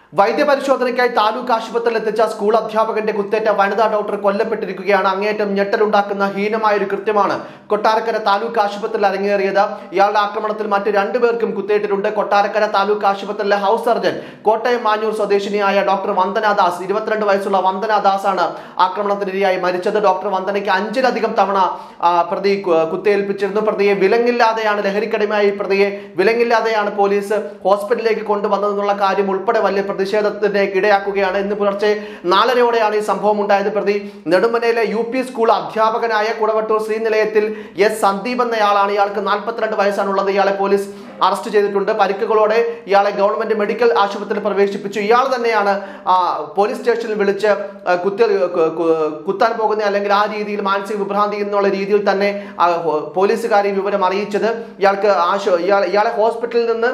വൈദ്യപരിശോധനയ്ക്കായി താലൂക്ക് ആശുപത്രിയിൽ എത്തിച്ച സ്കൂൾ അധ്യാപകന്റെ കുത്തേറ്റ വനിതാ ഡോക്ടർ കൊല്ലപ്പെട്ടിരിക്കുകയാണ് അങ്ങേയറ്റം ഞെട്ടലുണ്ടാക്കുന്ന ഹീനമായ ഒരു കൃത്യമാണ് കൊട്ടാരക്കര താലൂക്ക് ആശുപത്രിയിൽ അരങ്ങേറിയത് ഇയാളുടെ ആക്രമണത്തിൽ മറ്റ് രണ്ടുപേർക്കും കുത്തേറ്റിട്ടുണ്ട് കൊട്ടാരക്കര താലൂക്ക് ആശുപത്രിയിലെ ഹൗസ് സർജൻ കോട്ടയം മാഞ്ഞൂർ സ്വദേശിനിയായ ഡോക്ടർ വന്ദന ദാസ് ഇരുപത്തിരണ്ട് വയസ്സുള്ള വന്ദന ദാസ് ആണ് ആക്രമണത്തിനിരയായി മരിച്ചത് ഡോക്ടർ വന്ദനയ്ക്ക് അഞ്ചിലധികം തവണ ആ, പ്രതി കു- കുത്തേൽപ്പിച്ചിരുന്നു പ്രതിയെ വിലങ്ങില്ലാതെയാണ് ലഹരിക്കടിമയായി പ്രതിയെ വിലങ്ങില്ലാതെയാണ് പോലീസ് ഹോസ്പിറ്റലിലേക്ക് കൊണ്ടുവന്നതെന്നുള്ള കാര്യം ഉൾപ്പെടെ വലിയ പ്രതിഷേധത്തിന് ഇടയാക്കുകയാണ് ഇന്ന് പുലർച്ചെ നാലരയോടെയാണ് ഈ സംഭവം ഉണ്ടായത് പ്രതി നെടുമനയിലെ യു പി സ്കൂൾ അധ്യാപകനായ കുടവട്ടൂർ ശ്രീനിലയത്തിൽ എസ് സന്ദീപ് എന്നയാളാണ് ഇയാൾക്ക് നാൽപ്പത്തിരണ്ട് വയസ്സാണുള്ളത് ഇയാളെ പോലീസ് അറസ്റ്റ് ചെയ്തിട്ടുണ്ട് പരിക്കുകളോടെ ഇയാളെ ഗവൺമെന്റ് മെഡിക്കൽ ആശുപത്രിയിൽ പ്രവേശിപ്പിച്ചു ഇയാൾ തന്നെയാണ് ആ, പോലീസ് സ്റ്റേഷനിൽ വിളിച്ച് ആ, കുത്തി കു- കു- കുത്താൻ പോകുന്ന അല്ലെങ്കിൽ ആ രീതിയിൽ മാനസിക വിഭ്രാന്തി എന്നുള്ള രീതിയിൽ തന്നെ ആ, ഹോ- പോലീസുകാരെ ഈ വിവരം അറിയിച്ചത് ഇയാൾക്ക് ആശു ഇയാൾ ഇയാളെ ഹോസ്പിറ്റലിൽ നിന്ന്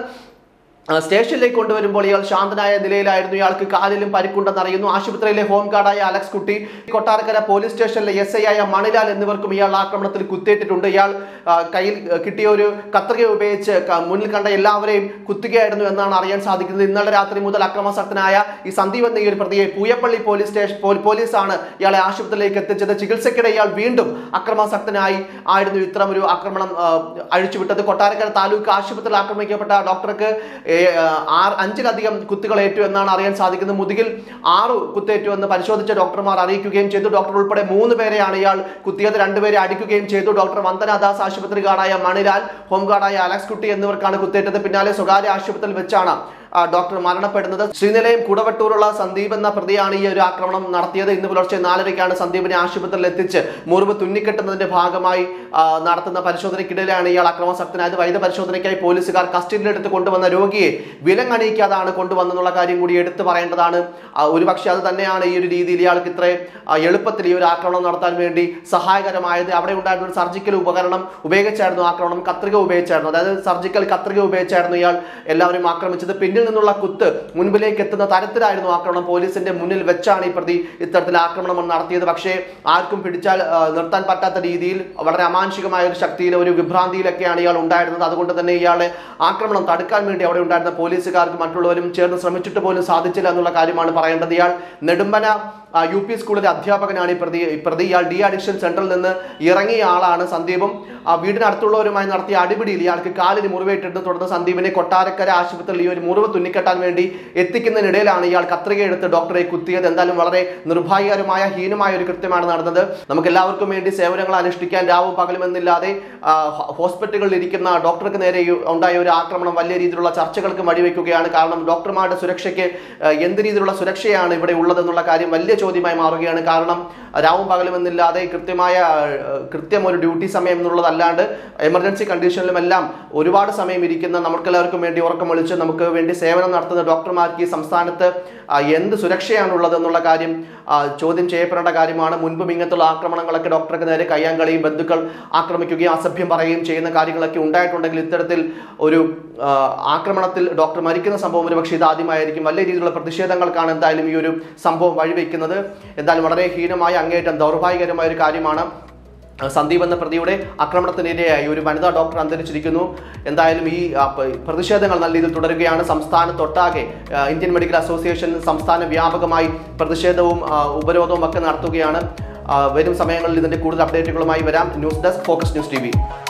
ആ, സ്റ്റേഷനിലേക്ക് കൊണ്ടുവരുമ്പോൾ ഇയാൾ ശാന്തനായ നിലയിലായിരുന്നു ഇയാൾക്ക് കാലിലും പരിക്കുണ്ടെന്ന് അറിയുന്നു ആശുപത്രിയിലെ ഹോം ഗാർഡായ അലക്സ് കുട്ടി കൊട്ടാരക്കര പോലീസ് സ്റ്റേഷനിലെ എസ് ഐ ആയ മണിലാൽ എന്നിവർക്കും ഇയാൾ ആക്രമണത്തിൽ കുത്തേറ്റിട്ടുണ്ട് ഇയാൾ ആ, കയ്യിൽ കിട്ടിയ ഒരു കത്രിക ഉപയോഗിച്ച് ക- മുന്നിൽ കണ്ട എല്ലാവരെയും കുത്തുകയായിരുന്നു എന്നാണ് അറിയാൻ സാധിക്കുന്നത് ഇന്നലെ രാത്രി മുതൽ അക്രമാസക്തനായ ഈ സന്ദീപ് എന്ന ഈ ഒരു പ്രതിയെ പൂയപ്പള്ളി പോലീസ് സ്റ്റേഷൻ പോ- പോലീസാണ് ഇയാളെ ആശുപത്രിയിലേക്ക് എത്തിച്ചത് ചികിത്സയ്ക്കിടെ ഇയാൾ വീണ്ടും അക്രമാസക്തനായി ആയിരുന്നു ഇത്തരം ഒരു ആക്രമണം ആ, അഴിച്ചുവിട്ടത് കൊട്ടാരക്കര താലൂക്ക് ആശുപത്രിയിൽ ആക്രമിക്കപ്പെട്ട ഡോക്ടർക്ക് ഏ, ആ, ആറ് അഞ്ചിലധികം കുത്തുകൾ ഏറ്റു എന്നാണ് അറിയാൻ സാധിക്കുന്നത് മുതുകിൽ ആറ് കുത്തേറ്റു എന്ന് പരിശോധിച്ച ഡോക്ടർമാർ അറിയിക്കുകയും ചെയ്തു ഡോക്ടർ ഉൾപ്പെടെ മൂന്ന് പേരെയാണ് ഇയാൾ കുത്തിയത് രണ്ടുപേരെ അടിക്കുകയും ചെയ്തു ഡോക്ടർ വന്ദനാദാസ് ആശുപത്രി ഗാർഡായ മണിലാൽ ഹോം ഗാർഡായ അലക്സ് കുട്ടി എന്നിവർക്കാണ് കുത്തേറ്റത് പിന്നാലെ സ്വകാര്യ ആശുപത്രിയിൽ വെച്ചാണ് ആ, ഡോക്ടർ മരണപ്പെടുന്നത് ശ്രീനിലയം കുടവട്ടൂരുള്ള സന്ദീപ് എന്ന പ്രതിയാണ് ഈ ഒരു ആക്രമണം നടത്തിയത് ഇന്ന് പുലർച്ചെ നാലരയ്ക്കാണ് സന്ദീപിനെ ആശുപത്രിയിൽ എത്തിച്ച് മുറിവ് തുന്നിക്കെട്ടുന്നതിന്റെ ഭാഗമായി ആ, നടത്തുന്ന പരിശോധനയ്ക്കിടയിലാണ് ഇയാൾ അക്രമാസക്തനായത് വൈദ്യ പരിശോധനയ്ക്കായി പോലീസുകാർ കസ്റ്റഡിയിലെടുത്ത് കൊണ്ടുവന്ന രോഗിയെ വിലങ്ങണിയിക്കാതാണ് കൊണ്ടുവന്നെന്നുള്ള കാര്യം കൂടി എടുത്തു പറയേണ്ടതാണ് ആ, ഒരുപക്ഷെ അത് തന്നെയാണ് ഈ ഒരു രീതിയിൽ ഇയാൾക്ക് ഇത്ര ആ, എളുപ്പത്തിൽ ഈ ഒരു ആക്രമണം നടത്താൻ വേണ്ടി സഹായകരമായത് അവിടെ ഉണ്ടായിരുന്ന ഒരു സർജിക്കൽ ഉപകരണം ഉപയോഗിച്ചായിരുന്നു ആക്രമണം കത്രിക ഉപയോഗിച്ചായിരുന്നു അതായത് സർജിക്കൽ കത്രിക ഉപയോഗിച്ചായിരുന്നു ഇയാൾ എല്ലാവരും ആക്രമിച്ചത് പിന്നിൽ നിന്നുള്ള കുത്ത് മുൻപിലേക്ക് എത്തുന്ന തരത്തിലായിരുന്നു ആക്രമണം പോലീസിന്റെ മുന്നിൽ വെച്ചാണ് ഈ പ്രതി ഇത്തരത്തിൽ ആക്രമണം നടത്തിയത് പക്ഷേ ആർക്കും പിടിച്ചാൽ ആ, നിർത്താൻ പറ്റാത്ത രീതിയിൽ വളരെ അമാനുഷികമായ ഒരു ശക്തിയിൽ ഒരു വിഭ്രാന്തിയിലൊക്കെയാണ് ഇയാൾ ഉണ്ടായിരുന്നത് അതുകൊണ്ട് തന്നെ ഇയാളെ ആക്രമണം തടുക്കാൻ വേണ്ടി അവിടെ ഉണ്ടായിരുന്ന പോലീസുകാർക്ക് മറ്റുള്ളവരും ചേർന്ന് ശ്രമിച്ചിട്ട് പോലും സാധിച്ചില്ല എന്നുള്ള കാര്യമാണ് പറയേണ്ടത് ഇയാൾ നെടുമ്പന ആ, യു പി സ്കൂളിലെ അധ്യാപകനാണ് ഈ പ്രതി ഈ പ്രതി ഇയാൾ ഡി അഡിക്ഷൻ സെന്ററിൽ നിന്ന് ഇറങ്ങിയ ആളാണ് സന്ദീപും ആ, വീടിനടുത്തുള്ളവരുമായി നടത്തിയ അടിപിടിയിൽ ഇയാൾക്ക് കാലിന് മുറിവേറ്റിരുന്നു തുടർന്ന് സന്ദീപിനെ കൊട്ടാരക്കര ആശുപത്രിയിൽ ഈ ഒരു മുറിവ് തുന്നിക്കെട്ടാൻ വേണ്ടി എത്തിക്കുന്നതിനിടയിലാണ് ഇയാൾ കത്രിക എടുത്ത് ഡോക്ടറെ കുത്തിയത് എന്തായാലും വളരെ നിർഭാഗ്യകരമായ ഹീനമായ ഒരു കൃത്യമാണ് നടന്നത് നമുക്ക് എല്ലാവർക്കും വേണ്ടി സേവനങ്ങൾ അനുഷ്ഠിക്കാൻ രാവും പകലുമെന്നില്ലാതെ ആ, ഹോ- ഹോസ്പിറ്റലുകളിൽ ഇരിക്കുന്ന ഡോക്ടർക്ക് നേരെ ഈ ഉണ്ടായ ഒരു ആക്രമണം വലിയ രീതിയിലുള്ള ചർച്ചകൾക്ക് വഴിവെക്കുകയാണ് കാരണം ഡോക്ടർമാരുടെ സുരക്ഷയ്ക്ക് ആ, എന്ത് രീതിയിലുള്ള സുരക്ഷയാണ് ഇവിടെ ഉള്ളതെന്നുള്ള കാര്യം വലിയ ചോദ്യമായി മാറുകയാണ് കാരണം രാവും പകലുമെന്നില്ലാതെ കൃത്യമായ ആ, കൃത്യം ഒരു ഡ്യൂട്ടി സമയം എന്നുള്ളതല്ലാണ്ട് എമർജൻസി കണ്ടീഷനിലും എല്ലാം ഒരുപാട് സമയം ഇരിക്കുന്ന നമുക്കെല്ലാവർക്കും വേണ്ടി ഉറക്കം വിളിച്ച് നമുക്ക് വേണ്ടി സേവനം നടത്തുന്ന ഡോക്ടർമാർക്ക് ഈ സംസ്ഥാനത്ത് ആ, എന്ത് സുരക്ഷയാണുള്ളത് എന്നുള്ള കാര്യം ആ, ചോദ്യം ചെയ്യപ്പെടേണ്ട കാര്യമാണ് മുൻപും ഇങ്ങനത്തുള്ള ആക്രമണങ്ങളൊക്കെ ഡോക്ടർക്ക് നേരെ കയ്യാങ്കളിയും ബന്ധുക്കൾ ആക്രമിക്കുകയും അസഭ്യം പറയുകയും ചെയ്യുന്ന കാര്യങ്ങളൊക്കെ ഉണ്ടായിട്ടുണ്ടെങ്കിൽ ഇത്തരത്തിൽ ഒരു ആ, ആക്രമണത്തിൽ ഡോക്ടർ മരിക്കുന്ന സംഭവം ഒരു പക്ഷേ ഇതാദ്യമായിരിക്കും വലിയ രീതിയിലുള്ള പ്രതിഷേധങ്ങൾക്കാണ് എന്തായാലും ഈ ഒരു സംഭവം വഴിവെക്കുന്നത് എന്തായാലും വളരെ ഹീനമായ അങ്ങേയറ്റം ദൗർഭാഗ്യകരമായ ഒരു കാര്യമാണ് സന്ദീപ് എന്ന പ്രതിയുടെ ആക്രമണത്തിനിരയായി ഒരു വനിതാ ഡോക്ടർ അന്തരിച്ചിരിക്കുന്നു എന്തായാലും ഈ ആ, പ- പ്രതിഷേധങ്ങൾ നല്ല രീതിയിൽ തുടരുകയാണ് സംസ്ഥാനത്തൊട്ടാകെ ആ, ഇന്ത്യൻ മെഡിക്കൽ അസോസിയേഷൻ സംസ്ഥാന വ്യാപകമായി പ്രതിഷേധവും ആ, ഉപരോധവും ഒക്കെ നടത്തുകയാണ് ആ, വരും സമയങ്ങളിൽ ഇതിന്റെ കൂടുതൽ അപ്ഡേറ്റുകളുമായി വരാം news desk focus news T